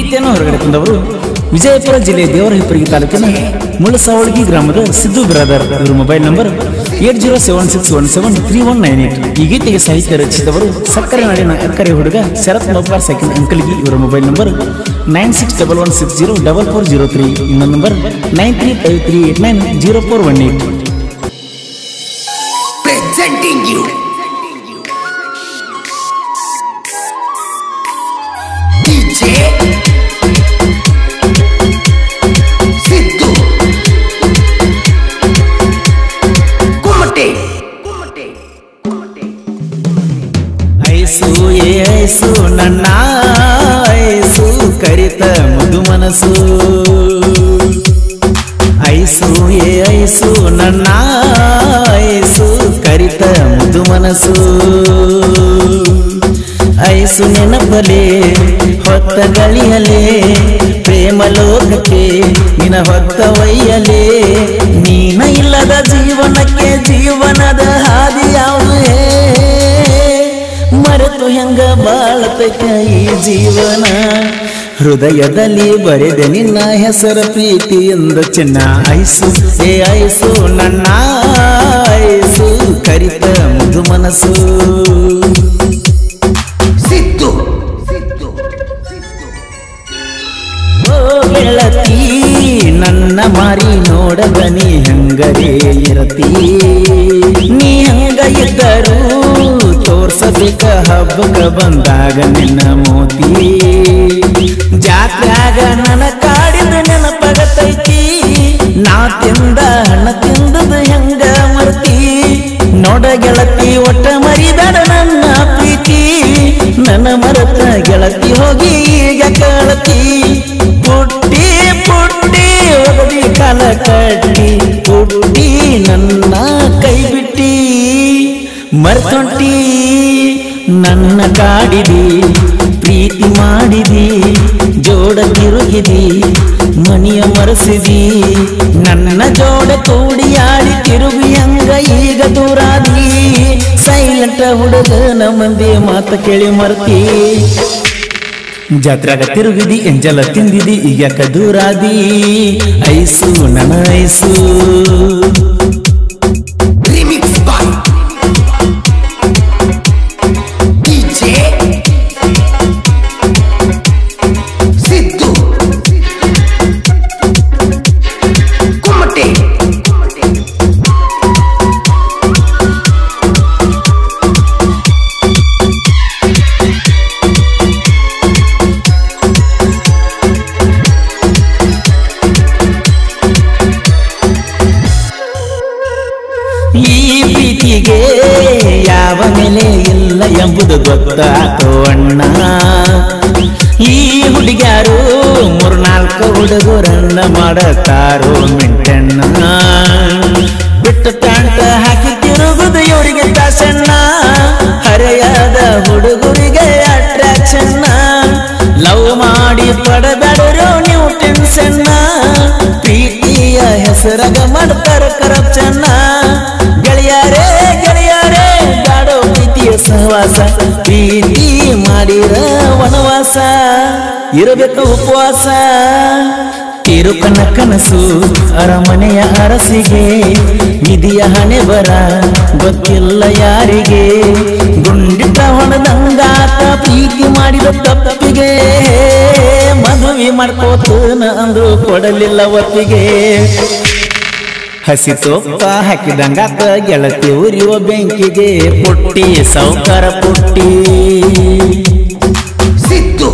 ಗೀತೆಯನ್ನು ಹೊರಗಡೆ ತಂದವರು ವಿಜಯಪುರ ಜಿಲ್ಲೆ ದೇವರಹಿಪ್ಪರಿಗೆ ತಾಲೂಕಿನ ಮುಳಸಾವಳಗಿ ಗ್ರಾಮದ ಸಿದ್ದು ಬ್ರದರ್ ಇವರ mobile number eight zero seven six one seven three one nine eight ಈ ಗೀತೆಗೆ ಸಾಹಿತ್ಯ ರಚಿಸಿದವರು ಸಕ್ಕರೆ ನಾಡಿನ ಅಕ್ಕರೆ ಹುಡುಗ ಶರತ್ ಮಬ್ಬಾರ್ ಸೆಕೆಂಡ್ ಅಂಕಲ್ಗಿ ಇವರ mobile number nine six double one six zero double four zero three ಇನ್ನೊಂದು number nine three five three eight nine zero four one eight presenting you DJ Siddu Kumate ಐಸು ಏ ಐಸು ನನ್ನ ಐಸು ಕರಿತ ಮಧು ಮನಸ್ಸು ಐಸು ಏ ಐಸು ನನ್ನ ಐಸು ಕರಿತ ಮುದು ಮನಸ್ಸು ಐಸು ನೆನಪಲೆ ಹೊತ್ತ ಗಳಿಯಲೆ ಪ್ರೇಮ ಲೋಕಕ್ಕೆ ನಿನ ಹೊತ್ತ ಒಯ್ಯಲೆ ನೀನ ಇಲ್ಲದ ಜೀವನಕ್ಕೆ ಜೀವನದ ಹಾದಿ ಯಾವುದೇ ಮರೆತು ಹೆಂಗ ಬಾಳತಕ್ಕ ಈ ಜೀವನ ಹೃದಯದಲ್ಲಿ ಬರೆದೆ ನಿನ್ನ ಹೆಸರ ಪ್ರೀತಿಯಿಂದ ಚಿನ್ನ ಐಸು ಏ ಐಸು ನನ್ನ ಐಸು ಕರಿತ ಮುದು ಮನಸ್ಸು Siddu ಓ ಗೆಳತಿ ನನ್ನ ಮಾರಿ ನೋಡಬನಿ ಹಂಗರೇ ಇರತಿ ನೀ ಹಂಗ ಇದ್ದರು ತೋರ್ಸಬೇಕ ಹಬ್ಬಕ ಬಂದಾಗ ನಿನ್ನ ಮೋತಿ ಜಾತ್ಯಾಗ ನನ್ನ ಕಾಡಿದ ನೆನಪಗತೈತಿ ನಾ ತಿಂದ ಹಣ ತಿಂದದ ಹೆಂಗ ಮರ್ತಿ ನೋಡ ಗೆಳತಿ ಒಟ್ಟ ಮರಿದಡ ನನ್ನ ಪ್ರೀತಿ ನನ್ನ ಮರತ ಗೆಳತಿ ಹೋಗಿ ಈಗ ಕಳತಿ ಪುಟ್ಟಿ ಪುಟ್ಟಿ ಒಗದಿ ಕಾಲ ಕಟ್ಟಿ ಪುಟ್ಟಿ ನನ್ನ ಕೈ ಬಿಟ್ಟಿ ಮರ್ತೊಂಟಿ ನನ್ನ ಕಾಡಿದಿ ಪ್ರೀತಿ ಮಾಡಿದಿ ಜೋಡ ತಿರುಗಿದಿ ಮನಿಯ ಮರೆಸಿದಿ ನನ್ನ ಜೋಡ ಕೂಡಿಯಾಡಿ ತಿರುಗಿ ಹಂಗ ಈಗ ದೂರಾದಿ ಸೈಲೆಂಟ್ ಹುಡುಗನ ಮಂದಿ ಮಾತ ಕೇಳಿ ಮರ್ತಿ ಜಾತ್ರಾಗ ತಿರುಗಿದಿ ಎಂಜಲ ತಿಂದಿದಿ ಈಗ ದೂರಾದಿ ಐಸು ನನ್ನ ಐಸು Remix by DJ Siddu Kumate ಈ ಪ್ರೀತಿಗೆ ಯಾವ ಬೆಲೆ ಇಲ್ಲ ಎಂಬುದು ಗೊತ್ತಾತು ಅಣ್ಣ ಈ ಹುಡುಗ್ಯಾರು ಮೂರ್ನಾಲ್ಕು ಹುಡುಗರನ್ನ ಮಾಡತಾರೋ ಮಿಂಟಣ್ಣ ಬಿಟ್ಟು ಪ್ಯಾಂಟ್ ಹಾಕಿ ತಿರುಗುದು ಇವರಿಗೆ ದಾಸಣ್ಣ ಹರೆಯದ ಹುಡುಗರಿಗೆ ಅಟ್ರಾಕ್ಷನ್ ಲವ್ ಮಾಡಿ ಪಡಬೇಡರು ನೀವು ಟೆನ್ಷನ್ನ ಪ್ರೀತಿಯ ಹೆಸರಾಗ ಮಾಡ್ತಾರ ಕರಪ್ಷನ್ನ ಗೆಳೆಯಾರೇ ಗೆಳೆಯಾರೇ ಗಾಡೋ ಪ್ರೀತಿಯ ಸಹವಾಸ ಪ್ರೀತಿ ಮಾಡಿರ ವನವಾಸ ಇರಬೇಕು ಉಪವಾಸ ತಿರುಕನ ಕನಸು ಅರಮನೆಯ ಅರಸಿಗೆ ವಿಧಿಯ ಹಣೆ ಬರ ಗೊತ್ತಿಲ್ಲ ಯಾರಿಗೆ ಗುಂಡಿಟ ಹೊಣದಂಗಾತ ಪ್ರೀತಿ ಮಾಡಿದ ತಪ್ಪಿಗೆ ಮದುವೆ ಮಾಡ್ಕೋತನ ಅಂದ್ರು ಕೊಡಲಿಲ್ಲ ಒಪ್ಪಿಗೆ ಹಸಿ ತೊಪ್ಪ ಹಾಕಿದಂಗಾತ ಗೆಳತಿ ಉರಿಯುವ ಬೆಂಕಿಗೆ ಪುಟ್ಟಿ ಸೌಕರ ಪುಟ್ಟಿ Siddu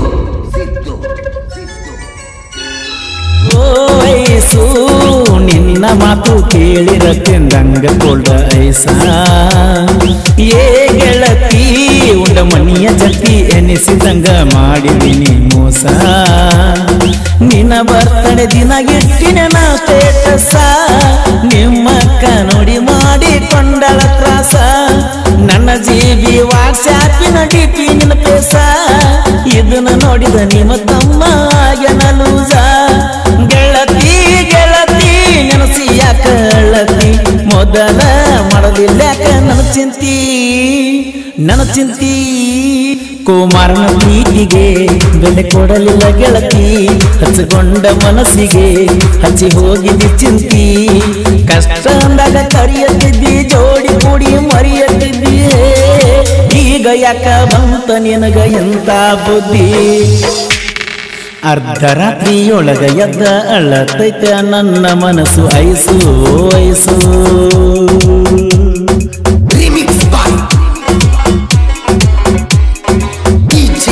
ಓ ಐಸು ನಿನ್ನ ಮಾತು ಕೇಳಿರ ತಿಂದಂಗ ಕೊಳ್ಳ ಐಸ ಏ ಗೆಳತಿ ಉಂಡ ಮನಿಯ ಜತಿ ಎನಿಸಿದಂಗ ಮಾಡಿದಿನಿ ಮೋಸ ನಿನ್ನ ಬರ್ತಡೆ ದಿನ ಇಟ್ಟಿನ ನಾ ಸ್ಟೇಟಸ ನಿಮ್ಮಕ್ಕ ನೋಡಿ ಮಾಡಿಕೊಂಡಳ ತ್ರಾಸ ನನ್ನ ಜೀಬಿ ವಾಟ್ಸ್ಯಾಪಿನ ಡಿಪಿ ನಿನ್ನ ಪೇಸ ಇದನ್ನ ನೋಡಿದ ನಿಮ್ಮ ತಮ್ಮ ಆಗ್ಯನ ಲೂಸ ಗೆಳತಿ ಗೆಳತಿ ನೆನಸಿ ಯಾಕ ಅಳತಿ ಮೊದಲ ಮಾಡಲಿಲ್ಲ ಯಾಕ ನನ್ನ ಚಿಂತಿ ನನ್ನ ಚಿಂತಿ ಕುಮಾರನ ಪ್ರೀತಿಗೆ ಬೆಲೆ ಕೊಡಲಿಲ್ಲ ಗೆಳತಿ ಹಚ್ಚಗೊಂಡ ಮನಸ್ಸಿಗೆ ಹಚ್ಚಿ ಹೋಗಿದ್ದಿ ಚಿಂತಿ ಕಷ್ಟ ಅಂದಾಗ ಕರಿಯತ್ತಿದ್ದಿ ಜೋಡಿ ಕೂಡಿ ಮರಿಯತ್ತಿದ್ದಿ ಈಗ ಯಾಕ ಬಂತ ನಿನಗ ಎಂತ ಬುದ್ಧಿ ಅರ್ಧರಾತ್ರಿಯೊಳಗ ಎದ್ದ ಅಳತೈತ ನನ್ನ ಮನಸ್ಸು ಐಸು ಐಸು Remix by DJ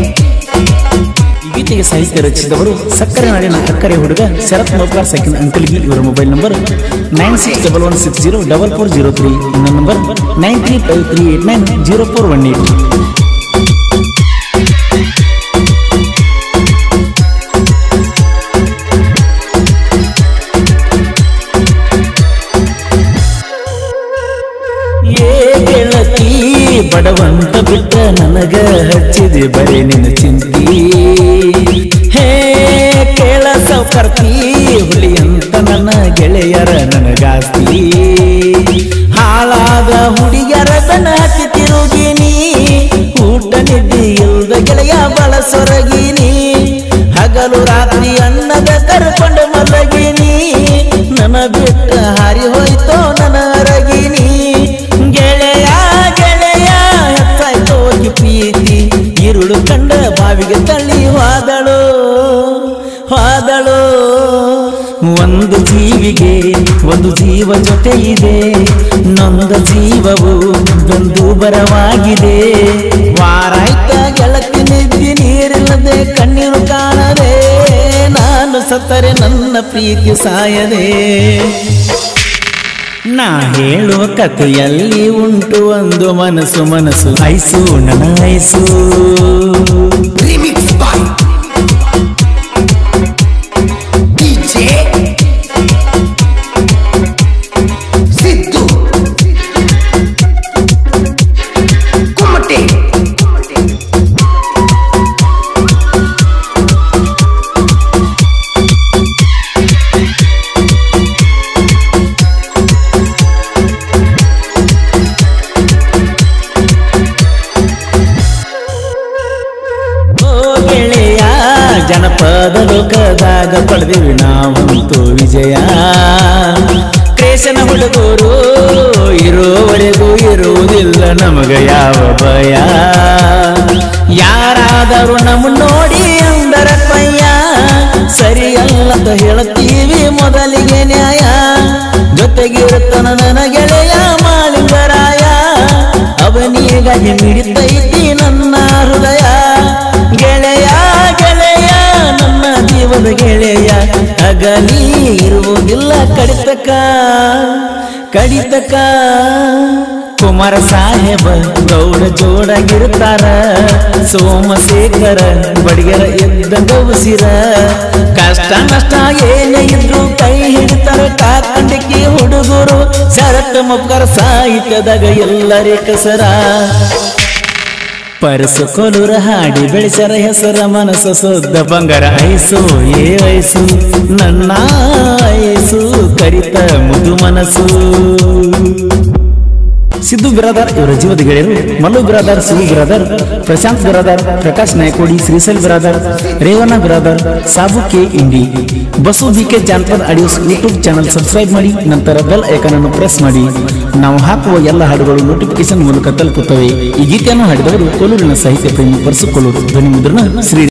ಈ ಗೀತೆಗೆ ಸಾಹಿತ್ಯ ರಚಿಸಿದವರು ಸಕ್ಕರೆ ನಾಡಿನ ಅಕ್ಕರೆ ಹುಡುಗ ಶರತ್ ನೌಕರ್ ಸೆಕೆಂಡ್ ಅಂಕಲ್ಗಿ ಇವರ mobile number nine six double one six zero double four zero three ಇನ್ನೊಂದು number nine three five three eight nine zero four one eight ಏ ಗೆಳತಿ ಬಡವಂತ ಬಿಟ್ಟ ನನಗ ಹಚ್ಚಿದೆ ಬರೀ ನಿನ್ನ ಚಿಂತಿ ಹೇ ಕೇಳ ಸೌಕರ್ತಿ ಹುಲಿ ಅಂತ ನನ್ನ ಗೆಳೆಯರ ನನಗಾಸ್ತಿ ಹಾಳಾದ ಹುಡುಗಿಯರ ದನ ಹತ್ತಿ ತಿರುಗಿನಿ ಊಟ ನಿದ್ದೆ ಇಲ್ದ ಗೆಳೆಯ ಬಳಸೊರಗಿನಿ ಹಗಲು ರಾತ್ರಿ ಅನ್ನದ ಕರ್ಕೊಂಡು ಮಲಗಿನಿ ನನ್ನ ಬಿಟ್ಟ ಹಾರಿ ಹೋಯ್ತೋ ನನ್ನ ಅರಗಿನಿ ಗೆಳೆಯ ಗೆಳೆಯ ಹೆಚ್ಚಾಯ್ತು ಹೋಗಿ ಪ್ರೀತಿ ഇരുಳು ಕಂಡ ಬಾವಿಗೆ ತಳ್ಳಿ ಹೋದಳು ಹೋದಳು ಒಂದು ಜೀವಿಗೆ ಒಂದು ಜೀವ ಜೊತೆ ಇದೆ ನೊಂದ ಜೀವವು ಬಂದು ಬರವಾಗಿದೆ ವಾರಾಯ್ತ ಗೆಳತಿ ನಿದ್ದಿ ನೀರಿಲ್ಲದೆ ಕಣ್ಣೀರು ಕಾಣದೆ ನಾನು ಸತ್ತರೆ ನನ್ನ ಪ್ರೀತಿ ಸಾಯದೆ ನಾ ಹೇಳುವ ಕಥೆಯಲ್ಲಿ ಉಂಟು ಒಂದು ಮನಸ್ಸು ಮನಸ್ಸು ಐಸು ನನ್ನ ಐಸು Remix by DJ Siddu Kumate ಓ ಗೆಳೆಯ ಜನಪದ ಲೋಕದಾಗ ಪಡೆದಿವಿ ನಾವಂತೂ ವಿಜಯ ಕ್ರೇಶನ ಹುಡುಗರು ಇರುವವರೆಗೂ ಇರುವುದಿಲ್ಲ ನಮಗ ಯಾವ ಭಯ ಯಾರಾದರೂ ನಮ್ಮ ನೋಡಿ ಅಂದರ ಪಯ್ಯ ಸರಿಯಲ್ಲಂತ ಹೇಳುತ್ತೀವಿ ಮೊದಲಿಗೆ ನ್ಯಾಯ ಜೊತೆಗಿರುತ್ತನ ನನ್ನ ಗೆಳೆಯ ಮಾಲಿಂಗರಾಯ ಅವನಿಗಾಗಿ ಮಿಡಿತೈತಿ ನನ್ನ ಹೃದಯ ಗೆಳೆಯ ಗೆಳೆಯ ನನ್ನ ಜೀವದ ಗೆಳೆಯ ಅಗಲಿ ಇರುವುದಿಲ್ಲ ಕಡಿತಕ ಕಡಿತಕ ಕುಮಾರ ಸಾಹೇಬ ಗೌಡ ಜೋಡಾಗಿರ್ತಾರ ಸೋಮಶೇಖರ ಬಡಿಗರ ಎದ್ದಂಗ ಉಸಿರ ಕಷ್ಟ ನಷ್ಟ ಏನೇ ಇದ್ರು ಕೈ ಹಿಡಿತಾರ ಕಾಕಂಡಿಕಿ ಹುಡುಗರು ಶರತ್ ಮುಕ್ಕರ ಸಾಹಿತ್ಯದಾಗ ಎಲ್ಲರೇ ಕಸರ ಪರಸು ಕೊಲುರ ಹಾಡಿ ಬೆಳೆಸರ ಹೆಸರ ಮನಸ್ಸು ಶುದ್ಧ ಬಂಗಾರ ಐಸು ಏ ಐಸು ನನ್ನ ಐಸು ಕರಿತ ಮುದು ಮನಸ್ಸು ಸಿದ್ದು ಬಿರಾದಾರ್ ಇವರ ಜೀವದ ಗೆಳೆಯರು ಮಲ್ಲು ಬಿರಾದಾರ್ ಸಿದ್ದು ಬಿರಾದಾರ್ ಪ್ರಶಾಂತ್ ಬಿರಾದಾರ್ ಪ್ರಕಾಶ್ ನಾಯಕೋಡಿ ಶ್ರೀಸಲ್ Biradar Revanna Biradar Sabu K Indi Basu B K Janpad audios YouTube channel subscribe ಮಾಡಿ ನಂತರ ಬೆಲ್ ಐಕನ್ ಅನ್ನು ಪ್ರೆಸ್ ಮಾಡಿ ನಾವು ಹಾಕುವ ಎಲ್ಲ ಹಾಡುಗಳು ನೋಟಿಫಿಕೇಶನ್ ಮೂಲಕ ತಲುಪುತ್ತವೆ ಈ ಗೀತೆಯನ್ನು ಹಾಡಿದವರು ಕೊಲ್ಲೂರಿನ ಸಾಹಿತ್ಯ ಪ್ರೇಮಿ ಪರಸುಕೊಲ್ಲೂರು ಧ್ವನಿ ಮುದ್ರಣ ಶ್ರೀ